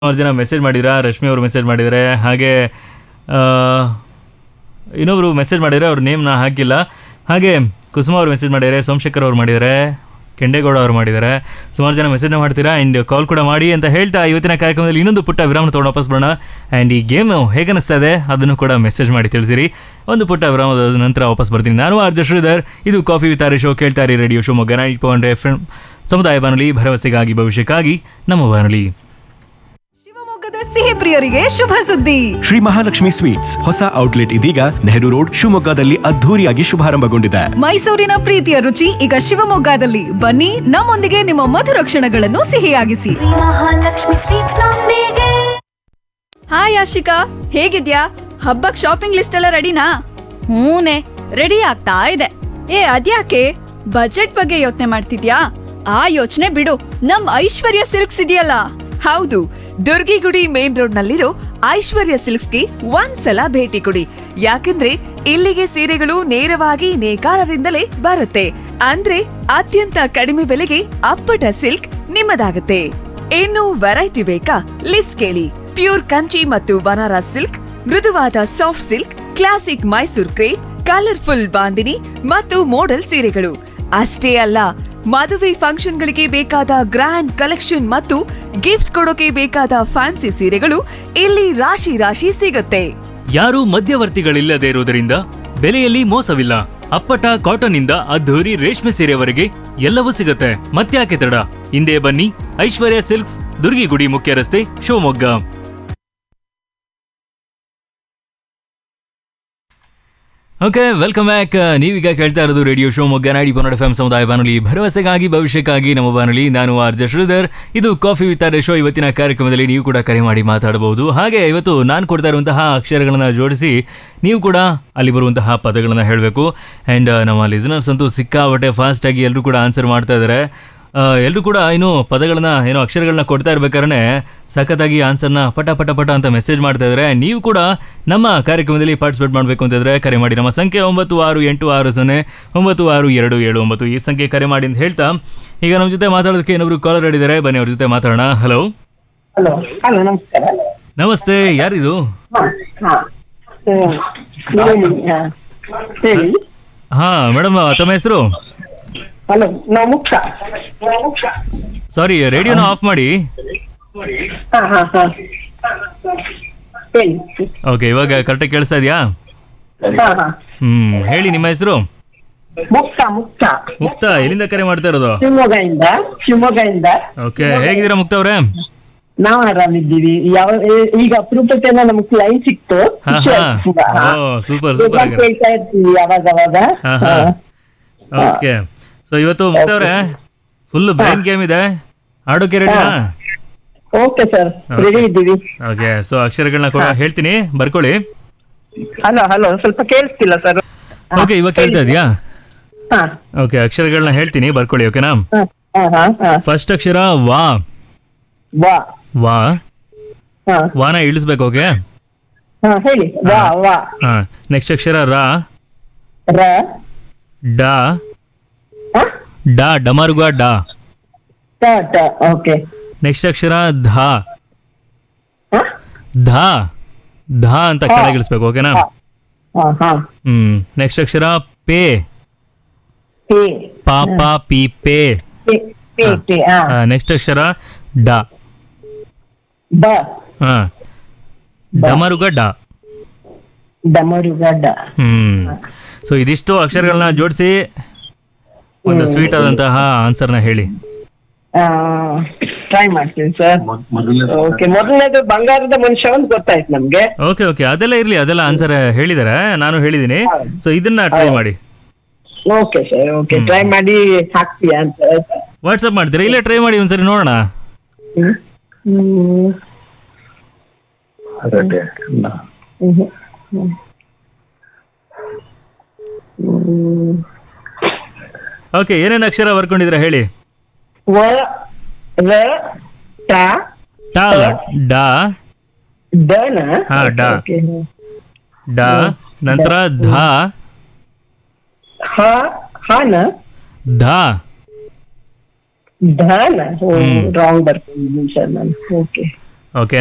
ಸುಮಾರು ಜನ ಮೆಸೇಜ್ ಮಾಡಿದ್ರ ರಶ್ಮಿ ಅವರು ಮೆಸೇಜ್ ಮಾಡಿದ್ದಾರೆ ಹಾಗೆ ಆ, ಇನ್ನೊಬ್ರು ಮೆಸೇಜ್ ಮಾಡಿದ್ದಾರೆ ಅವ್ರ ನೇಮ್ನ ಹಾಕಿಲ್ಲ ಹಾಗೆ ಕುಸುಮ ಅವರು ಮೆಸೇಜ್ ಮಾಡಿದ್ದಾರೆ ಸೋಮಶೇಖರ್ ಅವ್ರು ಮಾಡಿದ್ದಾರೆ ಕೆಂಡೇಗೌಡ ಅವರು ಮಾಡಿದ್ದಾರೆ ಸುಮಾರು ಜನ ಮೆಸೇಜ್ನ ಮಾಡ್ತೀರಾ ಆ್ಯಂಡ್ ಕಾಲ್ ಕೂಡ ಮಾಡಿ ಅಂತ ಹೇಳ್ತಾ ಇವತ್ತಿನ ಕಾರ್ಯಕ್ರಮದಲ್ಲಿ ಇನ್ನೊಂದು ಪುಟ್ಟ ವಿರಾಮ ತೊಗೊಂಡು ವಾಪಸ್ ಬರೋಣ ಆ್ಯಂಡ್ ಈ ಗೇಮ್ ಹೇಗೆ ಅನಿಸ್ತಾ ಇದೆ ಅದನ್ನು ಕೂಡ ಮೆಸೇಜ್ ಮಾಡಿ ತಿಳಿಸಿರಿ ಒಂದು ಪುಟ್ಟ ವಿರಾಮದ ನಂತರ ವಾಪಸ್ ಬರ್ತೀನಿ ನಾನು ಆರ್ಜ ಶ್ರೀಧರ್ ಇದು ಕಾಫಿ ವಿತ್ ಆರ್ ಶೋ ಕೇಳ್ತಾ ಇರಿ radio Shivamogga night point F ಸಮುದಾಯ ಬಾನುಲಿ ಭರವಸೆಗಾಗಿ ಭವಿಷ್ಯಕ್ಕಾಗಿ ನಮ್ಮ ಬಾನುಲಿ ಶಿವಮೊಗ್ಗದ ಸಿಹಿ ಪ್ರಿಯರಿಗೆ ಶುಭ ಸುದ್ದಿ ಶ್ರೀ ಮಹಾಲಕ್ಷ್ಮಿ ಸ್ವೀಟ್ಸ್ ಹೊಸ ಔಟ್ಲೆಟ್ ಇದೀಗ ನೆಹರು ರೋಡ್ ಶಿವಮೊಗ್ಗದಲ್ಲಿ ಅದ್ಧೂರಿಯಾಗಿ ಶುಭಾರಂಭಗೊಂಡಿದೆ ಮೈಸೂರಿನ ಪ್ರೀತಿಯ ರುಚಿ ಈಗ ಶಿವಮೊಗ್ಗದಲ್ಲಿ ಬನ್ನಿ ನಮ್ಮೊಂದಿಗೆ ನಿಮ್ಮ ಮಧುರ ಕ್ಷಣಗಳನ್ನು ಸಿಹಿಯಾಗಿಸಿ ಶ್ರೀ ಮಹಾಲಕ್ಷ್ಮಿ ಸ್ವೀಟ್ಸ್ ನೊಂದಿಗೆ ಹಾಯ್ ಆಶಿಕಾ ಹೇಗಿದ್ಯಾ ಹಬ್ಬಕ್ ಶಾಪಿಂಗ್ ಲಿಸ್ಟ್ ಎಲ್ಲ ರೆಡಿನಾ ಹೂನೆ ರೆಡಿ ಆಗ್ತಾ ಇದೆ ಏ ಅದ್ಯಾಕೆ ಬಜೆಟ್ ಬಗ್ಗೆ ಯೋಚನೆ ಮಾಡ್ತಿದ್ಯಾ ಆ ಯೋಚನೆ ಬಿಡು ನಮ್ ಐಶ್ವರ್ಯ ಸಿಲ್ಕ್ಸ್ ಇದೆಯಲ್ಲ ಹೌದು ದುರ್ಗಿಗುಡಿ ಮೇನ್ ರೋಡ್ ನಲ್ಲಿರೋ ಐಶ್ವರ್ಯ ಸಿಲ್ಕ್ಸ್ಗೆ ಒಂದ್ಸಲ ಭೇಟಿ ಕೊಡಿ ಯಾಕಂದ್ರೆ ಇಲ್ಲಿಗೆ ಸೀರೆಗಳು ನೇರವಾಗಿ ನೇಕಾರರಿಂದಲೇ ಬರುತ್ತೆ ಅಂದ್ರೆ ಅತ್ಯಂತ ಕಡಿಮೆ ಬೆಲೆಗೆ ಅಪ್ಪಟ ಸಿಲ್ಕ್ ನಿಮ್ಮದಾಗುತ್ತೆ ಇನ್ನು ವೆರೈಟಿ ಬೇಕಾ ಲಿಸ್ಟ್ ಕೇಳಿ ಪ್ಯೂರ್ ಕಂಚಿ ಮತ್ತು ಬನಾರಸ್ ಸಿಲ್ಕ್ ಮೃದುವಾದ soft silk classic Mysore crepe colourful bandhani ಮತ್ತು ಮೋಡಲ್ ಸೀರೆಗಳು ಅಷ್ಟೇ ಅಲ್ಲ ಮದುವೆ ಫಂಕ್ಷನ್ಗಳಿಗೆ ಬೇಕಾದ ಗ್ರ್ಯಾಂಡ್ ಕಲೆಕ್ಷನ್ ಮತ್ತು ಗಿಫ್ಟ್ ಕೊಡೋಕೆ ಬೇಕಾದ ಫ್ಯಾನ್ಸಿ ಸೀರೆಗಳು ಇಲ್ಲಿ ರಾಶಿ ರಾಶಿ ಸಿಗುತ್ತೆ ಯಾರೂ ಮಧ್ಯವರ್ತಿಗಳಿಲ್ಲದೆ ಇರುವುದರಿಂದ ಬೆಲೆಯಲ್ಲಿ ಮೋಸವಿಲ್ಲ ಅಪ್ಪಟ ಕಾಟನ್ ಇಂದ ಅದ್ಧೂರಿ ರೇಷ್ಮೆ ಸೀರೆವರೆಗೆ ಎಲ್ಲವೂ ಸಿಗುತ್ತೆ ಮತ್ತ್ಯಾಕೆ ತಡ ಹಿಂದೆ ಬನ್ನಿ ಐಶ್ವರ್ಯ ಸಿಲ್ಕ್ಸ್ ದುರ್ಗಿಗುಡಿ ಮುಖ್ಯ ರಸ್ತೆ ಶಿವಮೊಗ್ಗ ಓಕೆ ವೆಲ್ಕಮ್ ಬ್ಯಾಕ್ ನೀವೀಗ ಕೇಳ್ತಾ ಇರೋದು ರೇಡಿಯೋ ಶಿವಮೊಗ್ಗ ನಾಡಿ ಪನ್ನಡ ಎಫ್ ಸಮುದಾಯ ಬಾನುಲಿ ಭರವಸೆಗಾಗಿ ಭವಿಷ್ಯಕ್ಕಾಗಿ ನಮ್ಮ ಬಾನುಲಿ ನಾನು ಆರ್ಜ ಶ್ರೀಧರ್ ಇದು ಕಾಫಿ ವಿತ್ ಆರ್ ಶೋ ಇವತ್ತಿನ ಕಾರ್ಯಕ್ರಮದಲ್ಲಿ ನೀವು ಕೂಡ ಕರೆ ಮಾಡಿ ಮಾತಾಡಬಹುದು ಹಾಗೆ ಇವತ್ತು ನಾನು ಕೊಡ್ತಾ ಇರುವಂತಹ ಅಕ್ಷರಗಳನ್ನು ಜೋಡಿಸಿ ನೀವು ಕೂಡ ಅಲ್ಲಿ ಬರುವಂತಹ ಪದಗಳನ್ನು ಹೇಳಬೇಕು ಆ್ಯಂಡ್ ನಮ್ಮ ಲಿಸನರ್ಸ್ ಅಂತೂ ಸಿಕ್ಕಾಬಟ್ಟೆ ಫಾಸ್ಟಾಗಿ ಎಲ್ಲರೂ ಕೂಡ ಆನ್ಸರ್ ಮಾಡ್ತಾ ಇದ್ದಾರೆ ಎಲ್ಲರೂ ಕೂಡ ಏನು ಪದಗಳನ್ನ ಏನೋ ಅಕ್ಷರಗಳನ್ನ ಕೊಡ್ತಾ ಇರ್ಬೇಕಾದ್ರೆ ಸಖತ್ತಾಗಿ ಆನ್ಸರ್ನ ಪಟ ಪಟ ಪಟ ಅಂತ ಮೆಸೇಜ್ ಮಾಡ್ತಾ ಇದ್ದಾರೆ ನೀವು ಕೂಡ ನಮ್ಮ ಕಾರ್ಯಕ್ರಮದಲ್ಲಿ ಪಾರ್ಟಿಸಿಪೇಟ್ ಮಾಡಬೇಕು ಅಂತಿದ್ರೆ ಕರೆ ಮಾಡಿ ನಮ್ಮ ಸಂಖ್ಯೆ ಒಂಬತ್ತು ಆರು ಎಂಟು ಆರು ಸೊನ್ನೆ ಒಂಬತ್ತು ಆರು ಎರಡು ಏಳು ಒಂಬತ್ತು ಈ ಸಂಖ್ಯೆ ಕರೆ ಮಾಡಿ ಅಂತ ಹೇಳ್ತಾ ಈಗ ನಮ್ಮ ಜೊತೆ ಮಾತಾಡೋದಕ್ಕೆ ಇನ್ನೊಬ್ರು ಕಾಲರ್ ಹೇಳಿದ್ದಾರೆ ಬನ್ನಿ ಅವ್ರ ಜೊತೆ ಮಾತಾಡೋಣ ಹಲೋ ಹಲೋ ಹಲೋ ನಮಸ್ಕಾರ ನಮಸ್ತೆ ಯಾರಿದು ಹಾ ಹಾ ಹ್ಮ್. ಹೇಳಿ ಹಾ. ಹೇಳಿ ಹಾ ಮೇಡಮ್ ತಮ್ಮ ಹೆಸರು ಹಲೋ ನಾವು ಮುಕ್ತ ಸಾರಿ ರೇಡಿಯೋನ ಆಫ್ ಮಾಡಿ ಹಾ ಹಾ ಹಾ ಹೇಳಿ ಓಕೆ ಇವಾಗ ಕರೆಕ್ಟಾಗಿ ಕೇಳಿಸ್ತಾ ಇದೆಯಾ ಹಾ ಹಾ ಹ್ಮ್ ಹೇಳಿ ನಿಮ್ಮ ಹೆಸರು ಮುಕ್ತ ಮುಕ್ತ ಮುಕ್ತ ಎಲ್ಲಿಂದ ಕರೆ ಮಾಡ್ತಾ ಇರೋದು ಶಿವಮೊಗ್ಗದಿಂದ ಶಿವಮೊಗ್ಗದಿಂದ ಓಕೆ ಹೇಗಿದ್ದೀರಾ ಮುಕ್ತ ಅವ್ರೆ ನಾವು ಆರಾಮಿದ್ದೀವಿ ಯಾವ ಈ- ಈಗ ಅಪರೂಪಕ್ಕೆಲ್ಲ ನಮ್ಗೆ ಲೈನ್ ಸಿಕ್ತು ಹಾ, ಖುಷಿ ಹಾ. ಆಯ್ತು ಈಗ. ಹಾ. ಓ, super, ಈಗ super ಆಗಿದೆ. ಕೇಳ್ತಾ ಇರ್ತೀವಿ ಯಾವಾಗ ಅವಾಗ ಹಾ, ಹಾ. ಓಕೆ ಸೊ ಇವತ್ತು ಮುಕ್ತ ಅವ್ರೆ ಫುಲ್ ಬ್ರೈನ್ ಗೇಮ್ ಇದೆ ಆಡೋಕೆ ರೆಡಿನಾ ಓಕೆ ಸರ್ ರೆಡಿ ಇದ್ದೀವಿ ಓಕೆ ಸೊ ಅಕ್ಷರಗಳನ್ನ ಕೂಡ ಹೇಳ್ತೀನಿ ಬರ್ಕೊಳ್ಳಿ ಹಲೋ ಹಲೋ ಸ್ವಲ್ಪ ಕೇಳಿಸ್ತಿಲ್ಲ ಸರ್ ಓಕೆ ಇವಾಗ ಕೇಳ್ತಾ ಇದೆಯಾ ಹಾ ಓಕೆ ಅಕ್ಷರಗಳನ್ನ ಹೇಳ್ತೀನಿ ಬರ್ಕೊಳ್ಳಿ ಓಕೆನಾ ಹಾ ಹಾ ಹಾ ಹಾ ಫಸ್ಟ್ ಅಕ್ಷರ ವಾ ವಾ ವಾ ಹಾ ವಾನ ಇಳಿಸ್ಬೇಕು ಓಕೆ ಹಾ ಹೇಳಿ ವಾ ವಾ ಹಾ ನೆಕ್ಸ್ಟ್ ಅಕ್ಷರ ರಾ ರ ಡಾ ಹ? ಡಾ ಡಮರುಗ ಡಾ ಟ ಟ ಓಕೆ ನೆಕ್ಸ್ಟ್ ಅಕ್ಷರ ಧಾ ಹ? ಧಾ ಧಾ ಅಂತ ಕೆಳಗಿಳಿಸ್ಬೇಕು ಓಕೆನಾ ಹಾ ಹಾ ಹ್ಮ್ ನೆಕ್ಸ್ಟ್ ಅಕ್ಷರ ಪೇ ಪೇ ಪಾಪ ಪಿ ಪೇ ಪೇ ಪೇ ಪೇ ಹಾ ನೆಕ್ಸ್ಟ್ ಅಕ್ಷರ ಡ ಬ ಹಾ ಡಮರುಗ ಡ ಡಮರುಗಡ್ಡ ಹ್ಮ್ ಸೊ ಇದಿಷ್ಟು ಅಕ್ಷರಗಳನ್ನ ಜೋಡಿಸಿ ಒಂದು ಸ್ವೀಟ್ ಆದಂತಹ ಆನ್ಸರ್ನ ಹೇಳಿ ಟ್ರೈ ಮಾಡ್ತೀನಿ ಸರ್ ಓಕೆ ಮೊದಲನೇದು ಬಂಗಾರದ ಮನುಷ್ಯ ಅಂತ ಗೊತ್ತಾಯ್ತು ನಮ್ಗೆ ಓಕೆ ಓಕೆ ಅದೆಲ್ಲ ಇರ್ಲಿ ಅದೆಲ್ಲ ಆನ್ಸರ್ ಹೇಳಿದಾರೆ ನಾನು ಹೇಳಿದ್ದೀನಿ ಸೊ ಇದನ್ನ ಟ್ರೈ ಮಾಡಿ ಓಕೆ ಸರ್ ಓಕೆ ಟ್ರೈ ಮಾಡಿ ಹಾಕ್ತೀಯಾ ಅಂತ ಆಯ್ತಾ? ವಾಟ್ಸಪ್ ಮಾಡ್ತೀರಾ ಇಲ್ಲೇ ಟ್ರೈ ಮಾಡಿ ಒಂದ್ಸರಿ ನೋಡೋಣ ಹ್ಮ್. ಹ್ಮ್. ಹ್ಮ್. ಹ್ಮ್. ಹ್ಮ್. ಓಕೆ ಏನೇನು ಅಕ್ಷರ ಬರ್ಕೊಂಡಿದ್ದೀರಾ ಹೇಳಿ ವ ರ ಟ ಟಾ ಅಲ್ಲ, ಡಾ ದನ ಹಾ, ಡ. ಓಕೆ. ಡಾ ನಂತರ ಧಾ ಹ ಹನ ಧಾ ಧನ ರಾಂಗ್ ಬರ್ತದೆ ನಿಮಿಷ ನಾನು ಓಕೆ ಓಕೆ